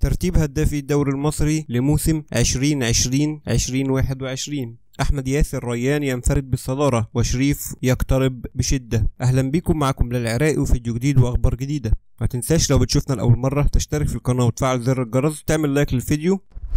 ترتيب هدافي الدوري المصري لموسم 2020 2021 أحمد ياسر ريان ينفرد بالصدارة وشريف يقترب بشدة أهلا بكم معكم للعراقي وفيديو جديد وأخبار جديدة ما تنساش لو بتشوفنا لأول مرة تشترك في القناة وتفعل زر الجرس تعمل لايك للفيديو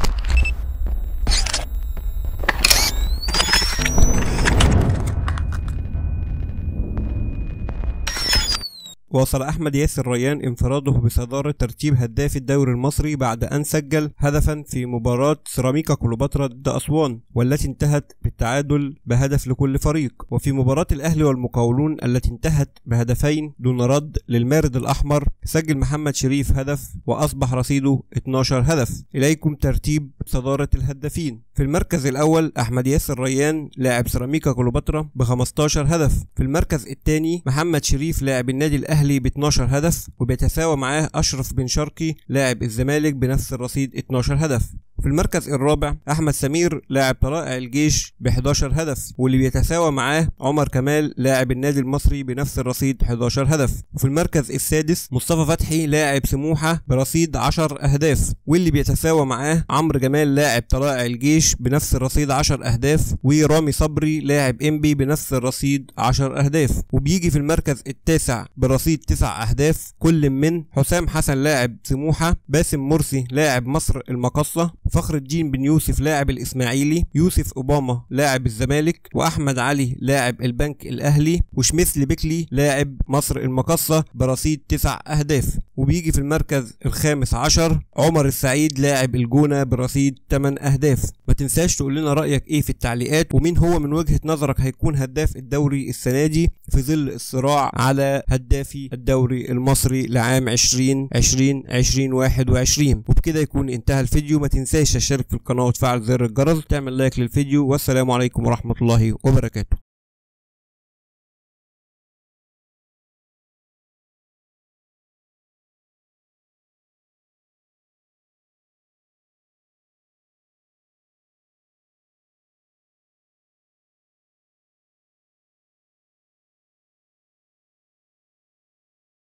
واصل أحمد ياسر ريان انفراده بصدارة ترتيب هداف الدوري المصري بعد أن سجل هدفا في مباراة سيراميكا كليوباترا ضد أسوان والتي انتهت بالتعادل بهدف لكل فريق وفي مباراة الأهلي والمقاولون التي انتهت بهدفين دون رد للمارد الأحمر سجل محمد شريف هدف وأصبح رصيده 12 هدف إليكم ترتيب صدارة الهدافين في المركز الأول أحمد ياسر ريان لاعب سيراميكا كليوباترا ب 15 هدف في المركز الثاني محمد شريف لاعب النادي الأهلي ب 12 هدف وبيتساوى معاه أشرف بن شرقي لاعب الزمالك بنفس الرصيد 12 هدف في المركز الرابع احمد سمير لاعب طلائع الجيش ب 11 هدف واللي بيتساوى معاه عمر كمال لاعب النادي المصري بنفس الرصيد 11 هدف وفي المركز السادس مصطفى فتحي لاعب سموحه برصيد 10 اهداف واللي بيتساوى معاه عمرو جمال لاعب طلائع الجيش بنفس الرصيد 10 اهداف ورامي صبري لاعب انبي بنفس الرصيد 10 اهداف وبيجي في المركز التاسع برصيد 9 اهداف كل من حسام حسن لاعب سموحه باسم مرسي لاعب مصر المقصه فخر الدين بن يوسف لاعب الاسماعيلي يوسف اوباما لاعب الزمالك واحمد علي لاعب البنك الاهلي وشميث بيكلي لاعب مصر المقصة برصيد تسع اهداف وبيجي في المركز الخامس عشر عمر السعيد لاعب الجونة برصيد 8 اهداف ما تنساش تقول لنا رايك ايه في التعليقات ومين هو من وجهة نظرك هيكون هداف الدوري السنة دي في ظل الصراع على هدافي الدوري المصري لعام 2020 2021 وبكده يكون انتهى الفيديو ما تنساش تشترك في القناة وتفعل زر الجرس تعمل لايك للفيديو والسلام عليكم ورحمة الله وبركاته